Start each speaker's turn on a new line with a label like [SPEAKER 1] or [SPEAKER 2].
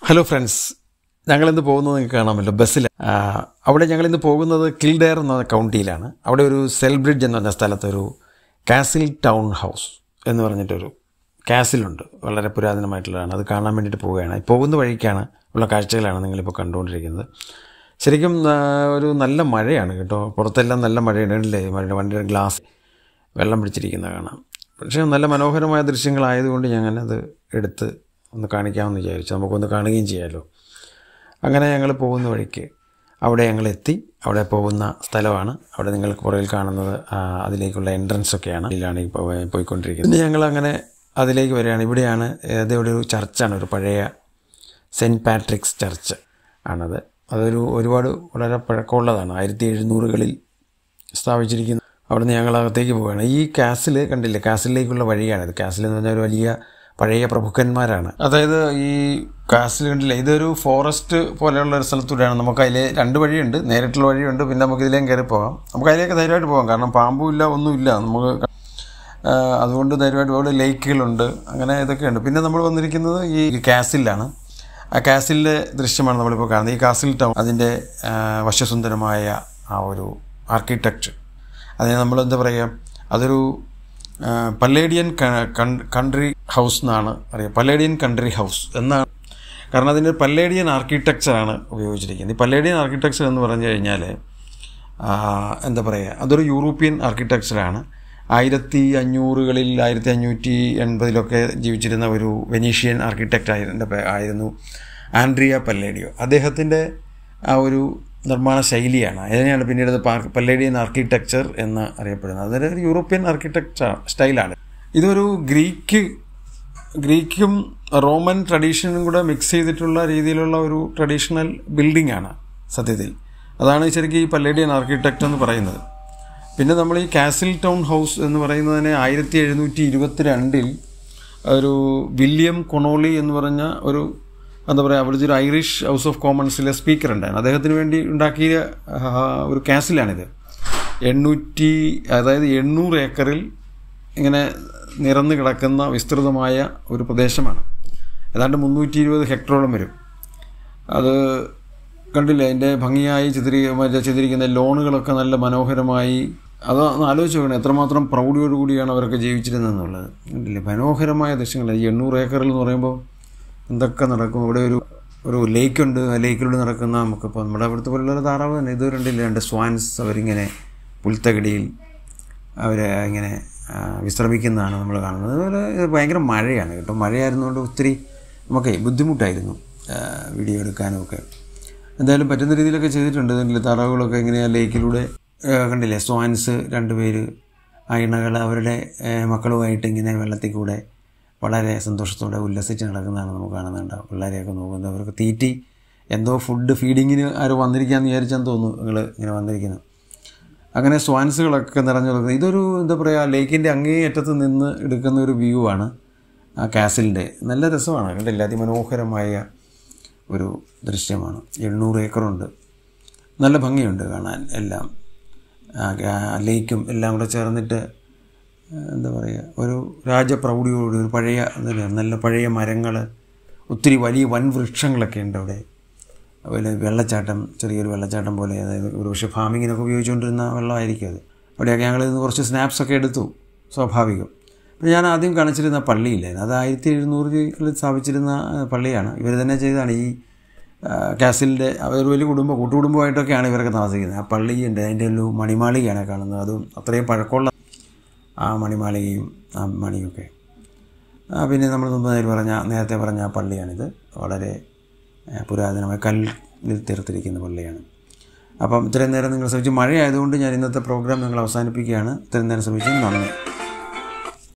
[SPEAKER 1] hello friends ഞങ്ങളിന്ന് പോകുന്നത് നിങ്ങൾക്ക് കാണാമല്ലോ ബസ്സിൽ അവിടെ ഞങ്ങളിന്ന് പോകുന്നത് കിൽഡെയർ എന്ന കൗണ്ടിയിലാണ് അവിടെ ഒരു സെൽ ബ്രിഡ്ജ് എന്ന് പറഞ്ഞ സ്ഥലത്ത് ഒരു കാസിൽ ടൗൺ ഹൗസ് എന്ന് പറഞ്ഞിട്ടൊരു കാസിലുണ്ട് വളരെ പുരാതനമായിട്ടുള്ളതാണ് അത് കാണാൻ വേണ്ടിയിട്ട് പോവുകയാണ് ഈ പോകുന്ന വഴിക്കാണ് ഉള്ള കാഴ്ചകളാണ് നിങ്ങളിപ്പോൾ കണ്ടുകൊണ്ടിരിക്കുന്നത് ശരിക്കും ആ, ഒരു നല്ല മഴയാണ് കേട്ടോ പുറത്തെല്ലാം നല്ല മഴയാണ് കണ്ടില്ലേ മഴയുടെ വണ്ടിയുടെ ഗ്ലാസ് വെള്ളം പിടിച്ചിരിക്കുന്നത് കാണാം പക്ഷേ നല്ല മനോഹരമായ ദൃശ്യങ്ങളായതുകൊണ്ട് ഞാൻ അത് എടുത്ത് ഒന്ന് കാണിക്കാമെന്ന് വിചാരിച്ചു നമുക്കൊന്ന് കാണുകയും ചെയ്യാമല്ലോ അങ്ങനെ ഞങ്ങൾ പോകുന്ന വഴിക്ക് അവിടെ ഞങ്ങൾ എത്തി അവിടെ പോകുന്ന സ്ഥലമാണ് അവിടെ നിങ്ങൾ പുറകിൽ കാണുന്നത് ആ, അതിലേക്കുള്ള എൻട്രൻസ് ഒക്കെയാണ് ഇതിലാണ് ഈ പോ- പോയിക്കൊണ്ടിരിക്കുന്നത് പിന്നെ ഞങ്ങൾ അങ്ങനെ അതിലേക്ക് വരികയാണ് ഇവിടെയാണ് ഇത് ഇവിടെ ഒരു ചർച്ചാണ് ഒരു പഴയ സെൻറ്റ് പാട്രിക്സ് ചർച്ച് ആണത് അതൊരു ഒരുപാട് വളരെ പഴക്കമുള്ളതാണ് ആയിരത്തി എഴുന്നൂറുകളിൽ സ്ഥാപിച്ചിരിക്കുന്ന അവിടുന്ന് ഞങ്ങൾ അകത്തേക്ക് പോവുകയാണ് ഈ കാസിൽ കണ്ടില്ലേ കാസിലേക്കുള്ള വഴിയാണിത് കാസിൽ എന്ന് പറഞ്ഞാൽ ഒരു വലിയ പഴയ പ്രഭുക്കന്മാരാണ് അതായത് ഈ കാസിൽ കണ്ടില്ലേ ഇതൊരു ഫോറസ്റ്റ് പോലെയുള്ള ഒരു സ്ഥലത്തൂടെയാണ് നമുക്ക് അതിൽ രണ്ട് വഴിയുണ്ട് നേരിട്ടുള്ള വഴിയുണ്ട് പിന്നെ നമുക്ക് ഇതിലേയും കയറി പോകാം നമുക്ക് അതിലേക്ക് ധൈര്യമായിട്ട് പോകാം കാരണം പാമ്പും ഇല്ല ഒന്നുമില്ല നമുക്ക് ആ, അതുകൊണ്ട് ധൈര്യമായിട്ട് അവിടെ ലേക്കുകളുണ്ട് അങ്ങനെ ഇതൊക്കെയുണ്ട് പിന്നെ നമ്മൾ വന്നിരിക്കുന്നത് ഈ കാസിലാണ് ആ കാസിലിൻ്റെ ദൃശ്യമാണ് നമ്മളിപ്പോൾ കാണുന്നത് ഈ കാസിൽ ടൗൺ അതിൻ്റെ ആ, വശ്യസുന്ദരമായ ആ ഒരു ആർക്കിടെക്ചർ അതിനെ നമ്മൾ എന്താ പറയുക അതൊരു ആ, പല്ലേഡിയൻ ക- കൺ- കൺട്രി ഹൗസ് എന്നാണ് അറിയുക പല്ലേഡിയൻ കൺട്രി ഹൗസ് എന്നാണ് കാരണം അതിൻ്റെ പല്ലേഡിയൻ ആർക്കിടെക്ചറാണ് ഉപയോഗിച്ചിരിക്കുന്നത് ഈ പല്ലേഡിയൻ ആർക്കിടെക്ചർ എന്ന് പറഞ്ഞു കഴിഞ്ഞാൽ ആ, എന്താ പറയുക അതൊരു യൂറോപ്യൻ ആർക്കിടെക്ചറാണ് ആയിരത്തി അഞ്ഞൂറുകളിൽ ആയിരത്തി അഞ്ഞൂറ്റി എൺപതിലൊക്കെ ജീവിച്ചിരുന്ന ഒരു വെനീഷ്യൻ ആർക്കിടെക്റ്റ് ആയിരുന്നു ആയിരുന്നു ആൻഡ്രിയ പല്ലേഡിയോ അദ്ദേഹത്തിൻ്റെ ആ ഒരു നിർമ്മാണ ശൈലിയാണ് അതിനെയാണ് പിന്നീട് അത് പാർ- പല്ലേഡിയൻ ആർക്കിടെക്ചർ എന്ന് അറിയപ്പെടുന്നത് അതൊരു യൂറോപ്യൻ ആർക്കിടെക്ചർ സ്റ്റൈലാണ് ഇതൊരു ഗ്രീക്ക് ഗ്രീക്കും റോമൻ ട്രഡീഷനും കൂടെ മിക്സ് ചെയ്തിട്ടുള്ള രീതിയിലുള്ള ഒരു ട്രഡീഷണൽ ബിൽഡിംഗ് ആണ് സത്യത്തിൽ അതാണ് ശരിക്കും ഈ പല്ലേഡിയൻ ആർക്കിടെക്റ്റ് എന്ന് പറയുന്നത് പിന്നെ നമ്മൾ ഈ കാസിൽ ടൗൺ ഹൗസ് എന്ന് പറയുന്നതിനെ ആയിരത്തി എഴുന്നൂറ്റി ഇരുപത്തി രണ്ടിൽ ഒരു വില്യം കൊണോളി എന്ന് പറഞ്ഞ ഒരു എന്താ പറയുക അവിടുത്തെ ഒരു ഐറിഷ് ഹൗസ് ഓഫ് കോമൺസിലെ സ്പീക്കർ ഉണ്ടായിരുന്നു അദ്ദേഹത്തിന് വേണ്ടി ഉണ്ടാക്കിയ ആ, ഒരു കാസിലാണിത് എണ്ണൂറ്റി അതായത് എണ്ണൂറ് ഏക്കറിൽ ഇങ്ങനെ നിറഞ്ഞു കിടക്കുന്ന വിസ്തൃതമായ ഒരു പ്രദേശമാണ് ഏതാണ്ട് മുന്നൂറ്റി ഇരുപത് ഹെക്ടറോളം വരും അത് കണ്ടില്ലേ അതിൻ്റെ ഭംഗിയായി ചിത്രീ മറ്റേ ചെയ്തിരിക്കുന്ന ലോണുകളൊക്കെ നല്ല മനോഹരമായി അത് ഒന്ന് ആലോചിച്ച് നോക്കണം എത്രമാത്രം പ്രൗഢിയോടുകൂടിയാണ് അവരൊക്കെ ജീവിച്ചിരുന്നതെന്നുള്ളത് കണ്ടില്ലേ മനോഹരമായ ദൃശ്യങ്ങൾ ഈ എണ്ണൂറ് ഏക്കറിൽ എന്ന് പറയുമ്പോൾ എന്തൊക്കെ നടക്കും അവിടെ ഒരു ഒരു ലേക്കുണ്ട് ആ ലേക്കിലൂടെ നടക്കുന്ന നമുക്കിപ്പോൾ നമ്മുടെ അവിടുത്തെ പോലുള്ള ഒരു താറാവ് തന്നെ ഇത് കണ്ടില്ലേ രണ്ട് സ്വാൻസ് അവരിങ്ങനെ പുൽത്തകിടിയിൽ അവർ ഇങ്ങനെ ആ, വിശ്രമിക്കുന്നതാണ് നമ്മൾ കാണുന്നത് അതുപോലെ ഇത് ഭയങ്കര മഴയാണ് കേട്ടോ മഴയായിരുന്നുകൊണ്ട് ഒത്തിരി നമുക്ക് ബുദ്ധിമുട്ടായിരുന്നു ആ, വീഡിയോ എടുക്കാനും ഒക്കെ എന്തായാലും പറ്റുന്ന രീതിയിലൊക്കെ ചെയ്തിട്ടുണ്ട് ഇതിൻ്റെ താറാവുകളൊക്കെ ഇങ്ങനെ ആ ലേക്കിലൂടെ ആ, കണ്ടില്ലേ സ്വാൻസ് രണ്ടുപേര് ആ ഇണകൾ അവരുടെ ആ, മക്കളുമായിട്ട് ഇങ്ങനെ വെള്ളത്തിൽ കൂടെ വളരെ സന്തോഷത്തോടെ ഉല്ലസിച്ച് നടക്കുന്നതാണ് നമുക്ക് കാണുന്നുണ്ട് പിള്ളേരെയൊക്കെ നോക്കുന്നത് അവർക്ക് തീറ്റി എന്തോ ഫുഡ് ഫീഡിങ്ങിന് ആരോ വന്നിരിക്കാമെന്ന് വിചാരിച്ചാന്ന് തോന്നുന്നു നിങ്ങൾ ഇങ്ങനെ വന്നിരിക്കുന്നത് അങ്ങനെ സ്വാൻസുകളൊക്കെ നിറഞ്ഞു നിൽക്കുന്നത് ഇതൊരു എന്താ പറയുക ലേക്കിൻ്റെ അങ്ങേയറ്റത്ത് നിന്ന് എടുക്കുന്ന ഒരു വ്യൂ ആണ് ആ കാസിലിൻ്റെ നല്ല രസമാണ് കണ്ടില്ല അതിമനോഹരമായ ഒരു ദൃശ്യമാണ് എണ്ണൂറ് ഏക്കറുണ്ട് നല്ല ഭംഗിയുണ്ട് കാണാൻ എല്ലാം ആ ആ ലേക്കും എല്ലാം കൂടെ ചേർന്നിട്ട് ആ, എന്താ പറയുക ഒരു രാജപ്രൗഢിയോട് ഒരു പഴയ എന്താ പറയുക, നല്ല പഴയ മരങ്ങൾ ഒത്തിരി വലിയ വൻ വൃക്ഷങ്ങളൊക്കെ ഉണ്ട് അവിടെ അതുപോലെ വെള്ളച്ചാട്ടം ചെറിയൊരു വെള്ളച്ചാട്ടം പോലെ അതായത് ഒരു പക്ഷേ ഫാമിങ്ങിനൊക്കെ ഉപയോഗിച്ചുകൊണ്ടിരുന്ന വെള്ളമായിരിക്കും അത് അവിടെയൊക്കെ ഞങ്ങൾ ഇന്ന് കുറച്ച് സ്നാപ്സൊക്കെ എടുത്തു സ്വാഭാവികം അപ്പോൾ ഞാൻ ആദ്യം കാണിച്ചിരുന്ന പള്ളിയില്ലായിരുന്നു അത് ആയിരത്തി എഴുന്നൂറിൽ സ്ഥാപിച്ചിരുന്ന ആ, പള്ളിയാണ് ഇവർ തന്നെ ചെയ്തതാണ് ഈ ആ, കാസിലിൻ്റെ ഒരു വലിയ കുടുംബം കൂട്ടുകുടുംബമായിട്ടൊക്കെയാണ് ഇവരൊക്കെ താമസിക്കുന്നത് ആ പള്ളിയുണ്ട് അതിൻ്റെ ഒരു മണിമാളികയാണ് കാണുന്നത് അതും അത്രയും പഴക്കമുള്ള ആ മണിമാളികയും ആ മണിയൊക്കെ ആ, പിന്നെ നമ്മൾ മുമ്പ് നേരെ പറഞ്ഞ നേരത്തെ പറഞ്ഞ ആ പള്ളിയാണിത് വളരെ ആ, പുരാതനമായ കല്ലിൽ തീർത്തിരിക്കുന്ന പള്ളിയാണ് അപ്പം ഇത്രയും നേരം നിങ്ങൾ ശ്രമിച്ചു മഴയായതുകൊണ്ട് ഞാൻ ഇന്നത്തെ പ്രോഗ്രാം നിങ്ങൾ അവസാനിപ്പിക്കുകയാണ് ഇത്രയും നേരം ശ്രമിച്ചു നന്ദി